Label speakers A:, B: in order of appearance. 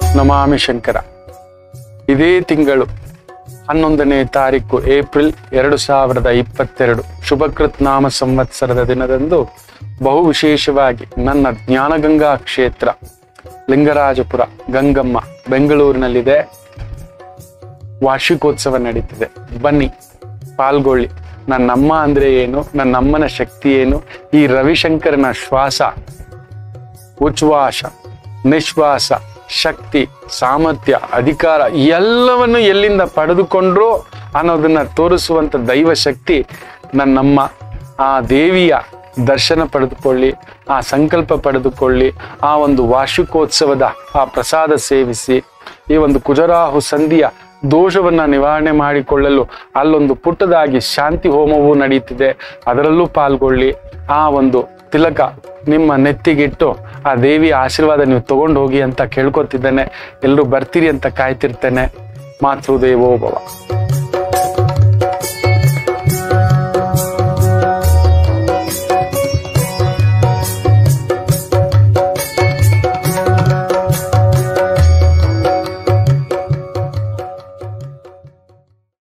A: ನಮಾಮಿ ಶಂಕರ ಇದೇ ತಿಂಗಳು ಹನ್ನೊಂದನೇ ತಾರೀಕು ಏಪ್ರಿಲ್ ಎರಡು ಸಾವಿರದ ಇಪ್ಪತ್ತೆರಡು ಶುಭಕೃತ್ ನಾಮ ಸಂವತ್ಸರದ ದಿನದಂದು ಬಹು ವಿಶೇಷವಾಗಿ ನನ್ನ ಜ್ಞಾನಗಂಗಾ ಕ್ಷೇತ್ರ ಲಿಂಗರಾಜಪುರ ಗಂಗಮ್ಮ ಬೆಂಗಳೂರಿನಲ್ಲಿದೆ ವಾರ್ಷಿಕೋತ್ಸವ ನಡೀತಿದೆ ಬನ್ನಿ ಪಾಲ್ಗೊಳ್ಳಿ ನನ್ನಮ್ಮ ಅಂದ್ರೆ ಏನು ನನ್ನಮ್ಮನ ಶಕ್ತಿ ಏನು ಈ ರವಿಶಂಕರನ ಶ್ವಾಸ ಉಚ್ಛ್ವಾಸ ನಿಶ್ವಾಸ ಶಕ್ತಿ ಸಾಮರ್ಥ್ಯ ಅಧಿಕಾರ ಎಲ್ಲವನ್ನು ಎಲ್ಲಿಂದ ಪಡೆದುಕೊಂಡ್ರು ಅನ್ನೋದನ್ನ ತೋರಿಸುವಂತ ದೈವ ಶಕ್ತಿ ನನ್ನಮ್ಮ ಆ ದೇವಿಯ ದರ್ಶನ ಪಡೆದುಕೊಳ್ಳಿ ಆ ಸಂಕಲ್ಪ ಪಡೆದುಕೊಳ್ಳಿ ಆ ಒಂದು ವಾರ್ಷಿಕೋತ್ಸವದ ಆ ಪ್ರಸಾದ ಸೇವಿಸಿ ಈ ಒಂದು ಕುಜರಾಹು ಸಂಧಿಯ ದೋಷವನ್ನ ನಿವಾರಣೆ ಮಾಡಿಕೊಳ್ಳಲು ಅಲ್ಲೊಂದು ಪುಟ್ಟದಾಗಿ ಶಾಂತಿ ಹೋಮವೂ ನಡೀತಿದೆ ಅದರಲ್ಲೂ ಪಾಲ್ಗೊಳ್ಳಿ ಆ ಒಂದು ತಿಲಕ ನಿಮ್ಮ ನೆತ್ತಿಗಿಟ್ಟು ಆ ದೇವಿಯ ಆಶೀರ್ವಾದ ನೀವು ತಗೊಂಡು ಹೋಗಿ ಅಂತ ಕೇಳ್ಕೊತಿದ್ದೇನೆ ಎಲ್ಲರೂ ಬರ್ತೀರಿ ಅಂತ ಕಾಯ್ತಿರ್ತೇನೆ ಮಾತೃದೇವೋ ಭವ